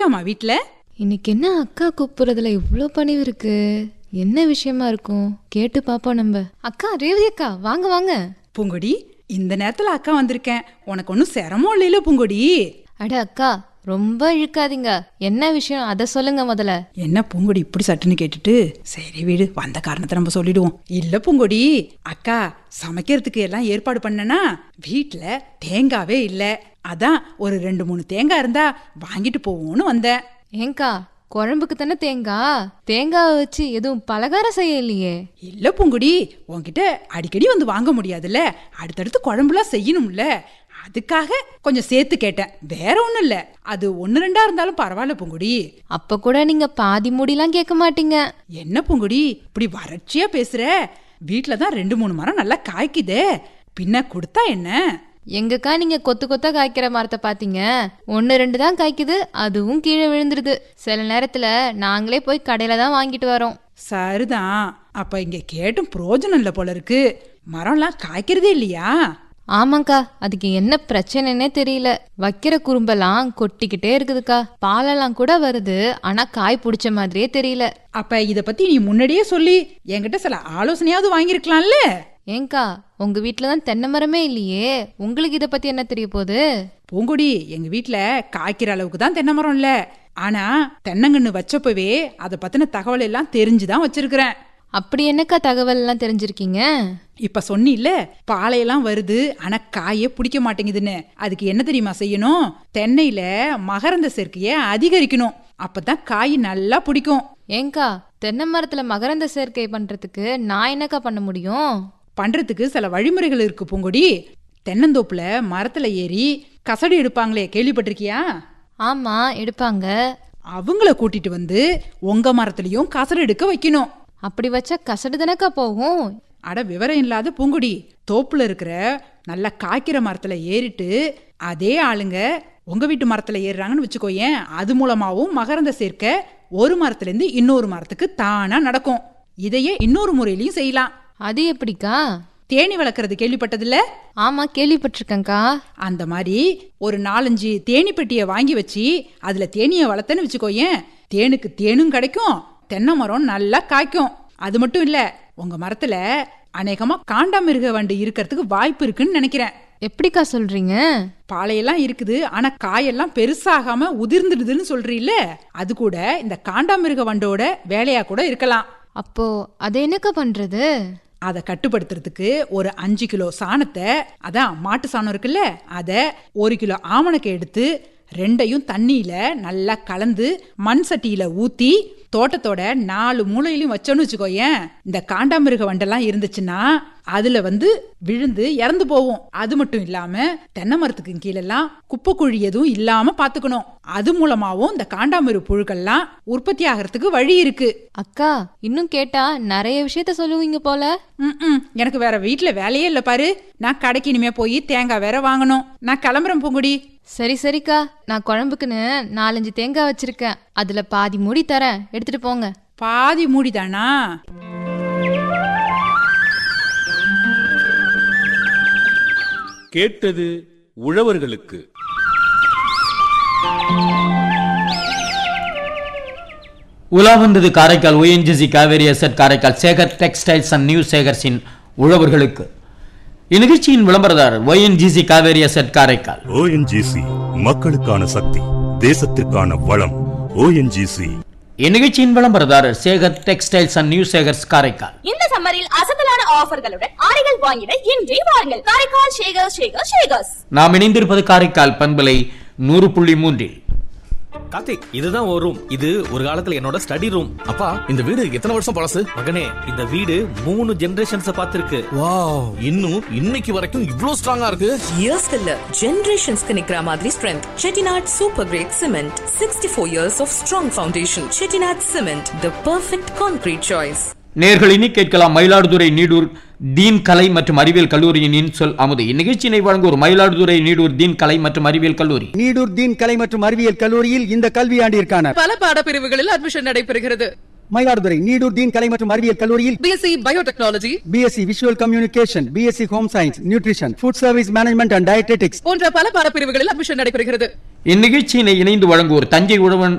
இருக்காங்கம்மா வீட்ல இன்னைக்கு என்ன அக்கா கூப்பிடுறதுல இவ்ளோ பணிவு இருக்கு என்ன விஷயமா இருக்கும் கேட்டு பாப்போம் நம்ம அக்கா ரேவதி அக்கா வாங்க வாங்க பூங்கொடி இந்த நேரத்துல அக்கா வந்திருக்கேன் உனக்கு ஒன்றும் சிரமம் இல்லைல பூங்கொடி அட அக்கா ரொம்ப இழுக்காதீங்க என்ன விஷயம் அதை சொல்லுங்க முதல்ல என்ன பூங்கொடி இப்படி சட்டுன்னு கேட்டுட்டு சரி வீடு வந்த காரணத்தை நம்ம சொல்லிடுவோம் இல்ல பூங்கொடி அக்கா சமைக்கிறதுக்கு எல்லாம் ஏற்பாடு பண்ணனா வீட்ல தேங்காவே இல்ல அதான் ஒரு ரெண்டு மூணு தேங்காய் இருந்தா வாங்கிட்டு போவோம்னு வந்தேன் ஏங்கா குழம்புக்கு தானே தேங்காய் தேங்காவை வச்சு எதுவும் பலகாரம் செய்ய இல்லையே இல்ல பூங்குடி உன்கிட்ட அடிக்கடி வந்து வாங்க முடியாதுல்ல அடுத்தடுத்து குழம்புலாம் செய்யணும்ல அதுக்காக கொஞ்சம் சேர்த்து கேட்டேன் வேற ஒண்ணும் இல்ல அது ஒன்னு ரெண்டா இருந்தாலும் பரவாயில்ல பூங்குடி அப்ப கூட நீங்க பாதி மூடிலாம் கேட்க மாட்டீங்க என்ன பூங்குடி இப்படி வறட்சியா பேசுற வீட்ல தான் ரெண்டு மூணு மரம் நல்லா காய்க்குதே பின்ன கொடுத்தா என்ன எங்கக்கா நீங்க கொத்து கொத்தா காய்க்கிற மரத்தை பாத்தீங்க ஒன்னு ரெண்டு தான் காய்க்குது அதுவும் கீழே விழுந்துருது சில நேரத்துல நாங்களே போய் கடையில தான் வாங்கிட்டு வரோம் சரிதான் அப்ப இங்க கேட்டும் பிரயோஜனம் இல்ல போல இருக்கு மரம்லாம் காய்க்கிறதே இல்லையா ஆமாக்கா அதுக்கு என்ன பிரச்சனைன்னே தெரியல வைக்கிற குறும்பெல்லாம் கொட்டிக்கிட்டே இருக்குதுக்கா பாலெல்லாம் கூட வருது ஆனா காய் பிடிச்ச மாதிரியே தெரியல அப்ப இத பத்தி நீ முன்னாடியே சொல்லி என்கிட்ட சில ஆலோசனையாவது வாங்கியிருக்கலாம்ல ஏங்கா உங்க வீட்ல தான் தென்னை மரமே இல்லையே உங்களுக்கு இத பத்தி என்ன தெரிய போகுது பூங்கொடி எங்க வீட்ல காய்க்கிற அளவுக்கு தான் தென்னை மரம் இல்ல ஆனா தென்னங்கன்னு வச்சப்பவே அதை பத்தின தகவல் எல்லாம் தெரிஞ்சுதான் வச்சிருக்கிறேன் அப்படி என்னக்கா தகவல் எல்லாம் தெரிஞ்சிருக்கீங்க இப்ப சொன்னில்ல பாலையெல்லாம் வருது ஆனா காயே பிடிக்க மாட்டேங்குதுன்னு அதுக்கு என்ன தெரியுமா செய்யணும் தென்னையில மகரந்த சேர்க்கைய அதிகரிக்கணும் அப்பதான் காய் நல்லா பிடிக்கும் ஏங்கா தென்னை மரத்துல மகரந்த சேர்க்கை பண்றதுக்கு நான் என்னக்கா பண்ண முடியும் பண்றதுக்கு சில வழிமுறைகள் இருக்கு பூங்கொடி தென்னந்தோப்புல மரத்துல ஏறி கசடு எடுப்பாங்களே கேள்விப்பட்டிருக்கியா ஆமா எடுப்பாங்க அவங்கள கூட்டிட்டு வந்து உங்க மரத்துலயும் கசடு எடுக்க வைக்கணும் அப்படி வச்சா கசடு தானக்கா போகும் அட விவரம் இல்லாத பூங்குடி தோப்புல இருக்கிற நல்லா காய்க்கிற மரத்துல ஏறிட்டு அதே ஆளுங்க உங்க வீட்டு மரத்துல ஏறுறாங்கன்னு வச்சுக்கோயேன் அது மூலமாவும் மகரந்த சேர்க்க ஒரு மரத்துல இருந்து இன்னொரு மரத்துக்கு தானா நடக்கும் இதையே இன்னொரு முறையிலயும் செய்யலாம் அது எப்படிக்கா தேனி வளர்க்கறது கேள்விப்பட்டதில்ல ஆமா கேள்விப்பட்டிருக்கேன்க்கா அந்த மாதிரி ஒரு நாலஞ்சு தேனி பெட்டியை வாங்கி வச்சு அதுல தேனியை வளர்த்தேன்னு வச்சுக்கோயேன் தேனுக்கு தேனும் கிடைக்கும் தென்னை மரம் நல்லா காய்க்கும் அது மட்டும் இல்ல உங்க மரத்துல அநேகமா காண்டாமிருக வண்டு இருக்கிறதுக்கு வாய்ப்பு இருக்குன்னு நினைக்கிறேன் எப்படிக்கா சொல்றீங்க பாலையெல்லாம் இருக்குது ஆனா காயெல்லாம் பெருசாகாம உதிர்ந்துடுதுன்னு சொல்றீல்ல அது கூட இந்த காண்டாமிருக வண்டோட வேலையா கூட இருக்கலாம் அப்போ அதை என்னக்கா பண்றது அதை கட்டுப்படுத்துறதுக்கு ஒரு அஞ்சு கிலோ சாணத்தை அதான் மாட்டு சாணம் இருக்குல்ல அதை ஒரு கிலோ ஆமணக்கை எடுத்து ரெண்டையும் தண்ணியில நல்லா கலந்து மண் சட்டியில ஊத்தி தோட்டத்தோட நாலு மூலையிலையும் வச்சோன்னு வச்சுக்கோயேன் இந்த காண்டாமிருக வண்டெல்லாம் இருந்துச்சுன்னா அதுல வந்து விழுந்து இறந்து போகும் அது மட்டும் இல்லாம தென்னை மரத்துக்கு கீழெல்லாம் குப்பை குழி எதுவும் இல்லாம பாத்துக்கணும் அது மூலமாவும் இந்த காண்டாமிரு புழுக்கள்லாம் உற்பத்தி ஆகிறதுக்கு வழி இருக்கு அக்கா இன்னும் கேட்டா நிறைய விஷயத்த சொல்லுவீங்க போல ம்ம். எனக்கு வேற வீட்ல வேலையே இல்ல பாரு நான் கடைக்கு இனிமே போய் தேங்காய் வேற வாங்கணும் நான் கிளம்புறேன் பூங்குடி சரி சரிக்கா நான் குழம்புக்குன்னு நாலஞ்சு தேங்காய் வச்சிருக்கேன் அதுல பாதி மூடி தரேன் எடுத்துட்டு போங்க பாதி மூடிதானா கேட்டது உழவர்களுக்கு உலா வந்தது Karaikal ONGC Cauvery asset Karaikal Sekar textiles and new சேகர்ஸின் உழவர்களுக்கு இந்நிகழ்ச்சியின் விளம்பரதாரர் ONGC Cauvery asset Karaikal ONGC மக்களுக்கான சக்தி தேசத்திற்கான வளம் ஓஎன்ஜிசி இந்நிகழ்ச்சியின் விளம்பரதாரர் Sekar textiles and new Sekars Karaikal இந்த சம்மரில் அசத்தலான ஆஃபர்களுடன் ஆடைகள் வாங்கிட இன்றே வாருங்கள் காரைக்கால் ஷேகர் ஷேகர் ஷேகர்ஸ் நாம் இணைந்திருப்பது காரைக்கால் பண்பலை நூறு புள்ளி மூன்றில் கார்த்திக் இதுதான் ஒரு ரூம் இது ஒரு காலத்துல என்னோட ஸ்டடி ரூம் அப்பா இந்த வீடு எத்தனை வருஷம் பழசு மகனே இந்த வீடு மூணு ஜெனரேஷன்ஸ் பார்த்திருக்கு வாவ் இன்னும் இன்னைக்கு வரைக்கும் இவ்ளோ ஸ்ட்ராங்கா இருக்கு இயர்ஸ்க்கு இல்ல ஜெனரேஷன்ஸ்க்கு நிக்கிற மாதிரி strength Chettinad super grade cement sixty four years of strong foundation Chettinad cement the perfect concrete choice நேர்கள் இனி கேட்கலாம் மயிலாடுதுறை நீடூர் தீன் கலை மற்றும் அறிவியல் கல்லூரியின் இன்சொல் அமுது இந்நிகழ்ச்சியினை வழங்குவோர் மயிலாடுதுறை நீடூர் தீன் கலை மற்றும் அறிவியல் கல்லூரி நீடூர் தீன் கலை மற்றும் அறிவியல் கல்லூரியில் இந்த கல்வியாண்டிற்கான பல பாடப்பிரிவுகளில் அட்மிஷன் நடைபெறுகிறது மயிலாடுதுறை நீடூர் தீன் கலை மற்றும் அறிவியல் கல்லூரியில் BSc biotechnology BSc visual communication BSc home science nutrition food service management and dietetics போன்ற பல பாடப்பிரிவுகளில் அட்மிஷன் நடைபெறுகிறது இந்நிகழ்ச்சியினை இணைந்து வழங்குவோர் தஞ்சை உழவன்